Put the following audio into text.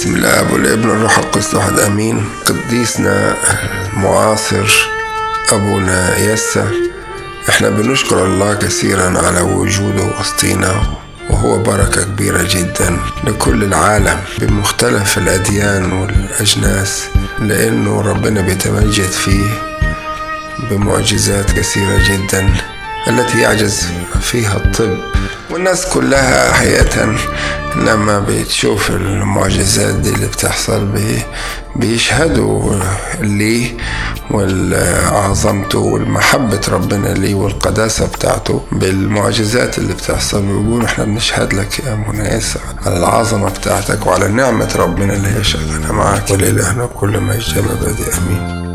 بسم الاب والابن والروح القدس واحد امين قديسنا المعاصر ابونا يسر احنا بنشكر الله كثيرا على وجوده وسطينا وهو بركة كبيرة جدا لكل العالم بمختلف الأديان والأجناس لأنه ربنا بيتمجد فيه بمعجزات كثيرة جدا التي يعجز فيها الطب والناس كلها حقيقة لما بتشوف المعجزات دي اللي بتحصل بي بيشهدوا ليه والعظمته والمحبة ربنا ليه والقداسة بتاعته بالمعجزات اللي بتحصل بيقولوا احنا بنشهد لك يا مناسة على العظمة بتاعتك وعلى نعمة ربنا اللي هي شغالة معك ولإلهنا كل ما يجتمع بدي أمين